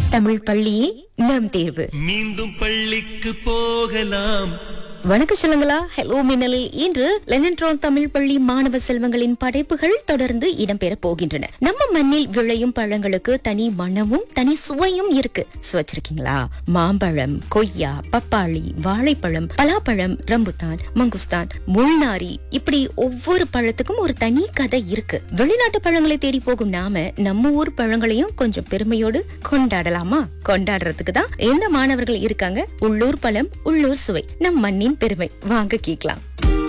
தமிழ் பள்ளியே நம் தேர்வு மீண்டும் பள்ளிக்கு போகலாம் வணக்கம் சொல்லுங்களா ஹலோ மின்னலில் இன்று லெனன்ட்ரான் தமிழ் பள்ளி மாணவ செல்வங்களின் படைப்புகள் தொடர்ந்து இடம்பெற போகின்றன நம்ம மண்ணில் விளையும் பழங்களுக்கு தனி மனமும் தனி சுவையும் இருக்கு சுவச்சிருக்கீங்களா மாம்பழம் கொய்யா பப்பாளி வாழைப்பழம் பலாப்பழம் ரம்புத்தான் மங்குஸ்தான் முள்நாரி இப்படி ஒவ்வொரு பழத்துக்கும் ஒரு தனி கதை இருக்கு வெளிநாட்டு பழங்களை தேடி போகும் நாம நம்ம ஊர் பழங்களையும் கொஞ்சம் பெருமையோடு கொண்டாடலாமா கொண்டாடுறதுக்கு தான் எந்த மாணவர்கள் இருக்காங்க உள்ளூர் பழம் உள்ளூர் சுவை நம் மண்ணின் பெருமை வாங்க கேக்கலாம்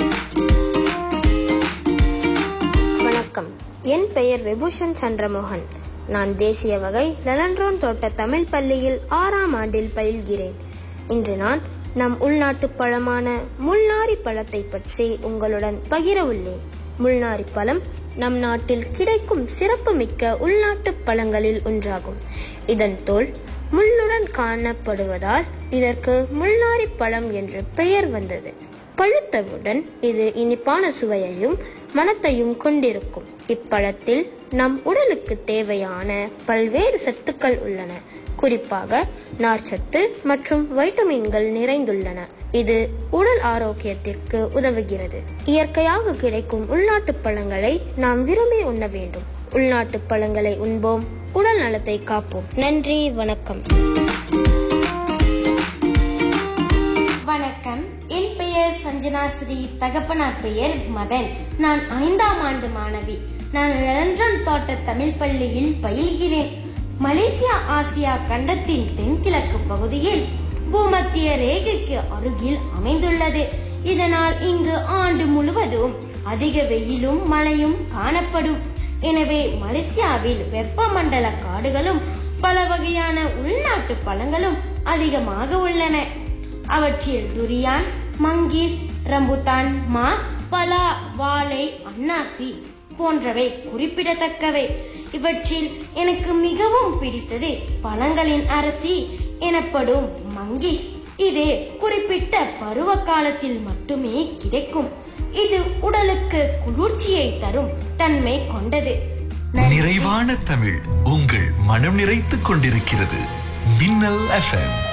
வணக்கம் என் பெயர் விபூஷன் சந்திரமோகன் நான் தேசிய வகை லலன்ரோன் தோட்ட தமிழ் பள்ளியில் ஆறாம் ஆண்டில் பயில்கிறேன் இன்று நான் நம் உள்நாட்டு பழமான முள்நாரி பழத்தை பற்றி உங்களுடன் பகிர உள்ளேன் முள்நாரி பழம் நம் நாட்டில் கிடைக்கும் சிறப்புமிக்க உள்நாட்டு பழங்களில் ஒன்றாகும் இதன் தோல் முள்ளுடன் காணப்படுவதால் இதற்கு முள்நாரி பழம் என்று பெயர் வந்தது பழுத்தவுடன் இது இனிப்பான சுவையையும் மணத்தையும் கொண்டிருக்கும் இப்பழத்தில் நம் உடலுக்கு தேவையான பல்வேறு சத்துக்கள் உள்ளன குறிப்பாக நார்ச்சத்து மற்றும் வைட்டமின்கள் நிறைந்துள்ளன இது உடல் ஆரோக்கியத்திற்கு உதவுகிறது இயற்கையாக கிடைக்கும் உள்நாட்டு பழங்களை நாம் விரும்பி உண்ண வேண்டும் உள்நாட்டு பழங்களை உண்போம் உடல் நலத்தை காப்போம் நன்றி வணக்கம் வணக்கம் என் பெயர் சஞ்சனா ஸ்ரீ தகப்பனார் பெயர் மதன் நான் ஐந்தாம் ஆண்டு மாணவி நான் நிரஞ்சன் தோட்ட தமிழ் பள்ளியில் பயில்கிறேன் மலேசியா ஆசியா கண்டத்தின் தென்கிழக்கு பகுதியில் பூமத்திய ரேகைக்கு அருகில் அமைந்துள்ளது இதனால் இங்கு ஆண்டு முழுவதும் அதிக வெயிலும் மழையும் காணப்படும் எனவே மலேசியாவில் வெப்பமண்டல காடுகளும் பல வகையான உள்நாட்டு பழங்களும் அதிகமாக உள்ளன அவற்றில் துரியான் மங்கீஸ் ரம்புத்தான் மா பலா வாழை அன்னாசி போன்றவை குறிப்பிடத்தக்கவை இவற்றில் எனக்கு மிகவும் பிடித்தது பழங்களின் அரசி எனப்படும் மங்கீஸ் இது குறிப்பிட்ட பருவ காலத்தில் மட்டுமே கிடைக்கும் இது உடலுக்கு குளிர்ச்சியை தரும் தன்மை கொண்டது நிறைவான தமிழ் உங்கள் மனம் நிறைத்துக் கொண்டிருக்கிறது மின்னல் எஃப்எம்